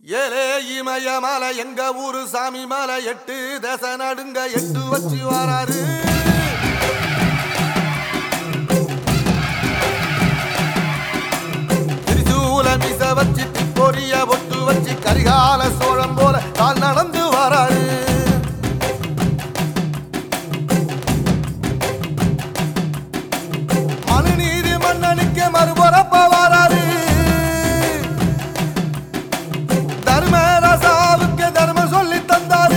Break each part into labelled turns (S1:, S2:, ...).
S1: ஏலே இமய மலை எங்க ஊரு சாமி மலை எட்டு தசை நடுங்க எட்டு வச்சு வராரு திரிசூல மிச வச்சு பொரிய பொட்டு வச்சு கரிகால சோழம் போல தான் நடந்து வராரு மனுநீதி மன்னனுக்கு மறுபரப்ப வராரு தர்மராசாவுக்கு தர்மம் சொல்லி தந்தாரு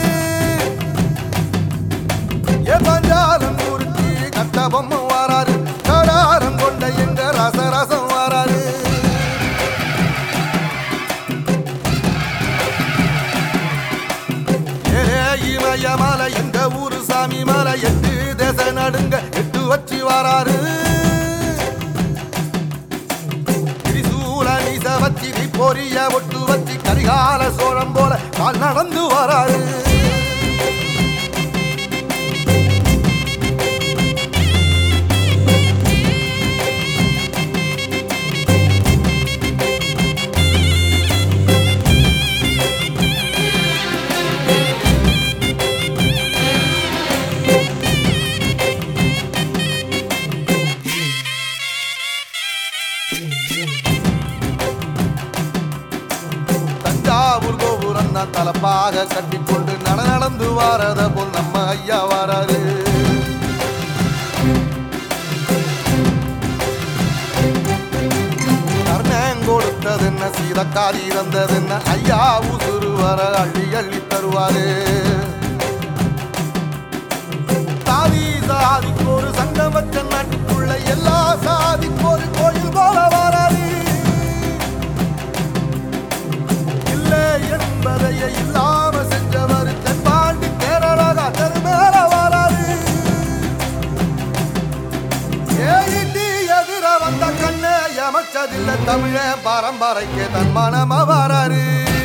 S1: ஏ பஞ்சாலம் குறிச்சி கட்ட பொம்மை வாராரு கடாரம் கொண்ட எங்க ரசரசம் வாராரு ஏ இமய மலை எங்க ஊரு சாமி மலை எட்டு தேச நடுங்க எட்டு வச்சு வாராரு திரிசூல நீச வச்சி நீ பொரிய ஒட்டு வச்சி கரிகால சோழம் போல கால் நடந்து வராரு தஞ்சாவூர் கோபுரம் தான் தலப்பாக கட்டிக்கொண்டு நட நடந்து வாரத போல் நம்ம ஐயா வாராரு கர்ணன் கொடுத்தது என்ன சீதக்காரி தந்தது என்ன ஐயா உசுறு வர அள்ளி அள்ளி தருவாரு சாதி சாதிக்கு ஒரு சங்கம் வச்ச நாட்டுக்குள்ள எல்லா சாதிக்கு ஒரு கோயில் போல வராரு இல்லை என்பதையே இல்லாம செஞ்சவர் தென்பாண்டி கேரளா மேல வராரு ஏயிட்டி எதிர வந்த கண்ணு எமச்சதில்லை தமிழ பரம்பரைக்கு தன் மனம வராரு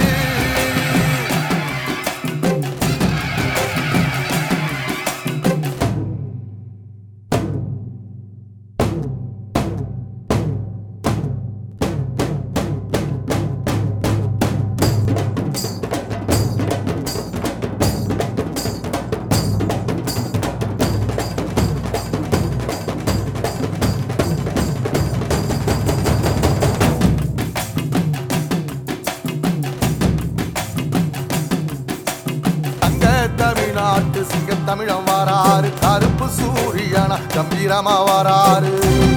S1: தங்க தமிழ்நாட்டு சிங்க தமிழம் வாராரு கருப்பு சூரியனா கம்பீரமா வாராரு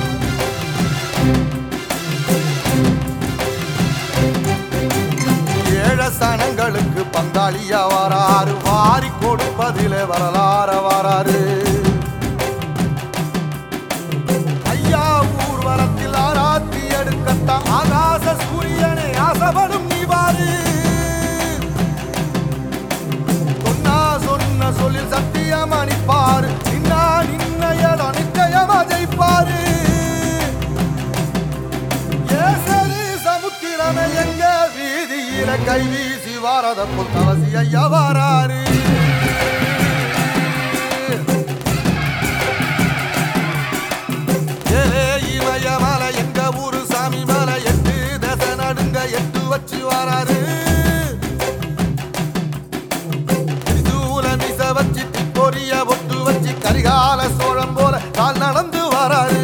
S1: ஏழ சனங்களுக்கு பங்காளியா வாராரு வாரி கொடுப்பதிலே வரலாற வாராரு ஐயா ஊர்வலத்தில் ஆராத்தி எடுக்கத்தான் ஆகாச சூரியனை ஆசைப்படும் நீ வாரு சொன்னா சொன்ன சொல்லில் சத்தியம் அணிப்பாரு நின்னா நின்னையட நிச்சயமா ஜெயிப்பாரு ஏசரி சமுத்திரமே எங்க வீதியில கை வீசி வாரத புத்தவசி ஐயா வாராரு ஏலே இமய மலை எங்க ஊரு சாமி மலை எட்டு தச நடுங்க எட்டு வச்சு வாராரு திரிசூல மிச வச்சு பொரிய பொட்டு வச்சு கரிகால சோழம் போல கால் நடந்து வராரு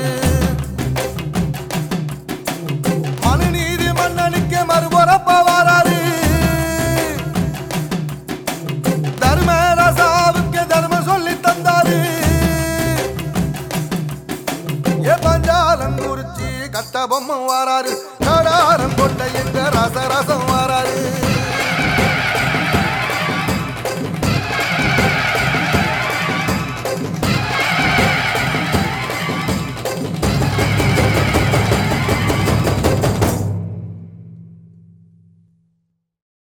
S1: மனுநீதி மன்னனுக்கு மறுபரப்ப வராரு தர்மராசாவுக்கு தர்மம் சொல்லி தந்தாரு ஏ பஞ்சாலம் குறிச்சி கட்ட பொம்மை வாராரு கடாரம் கொண்ட எங்க ரசரசம் வாராரு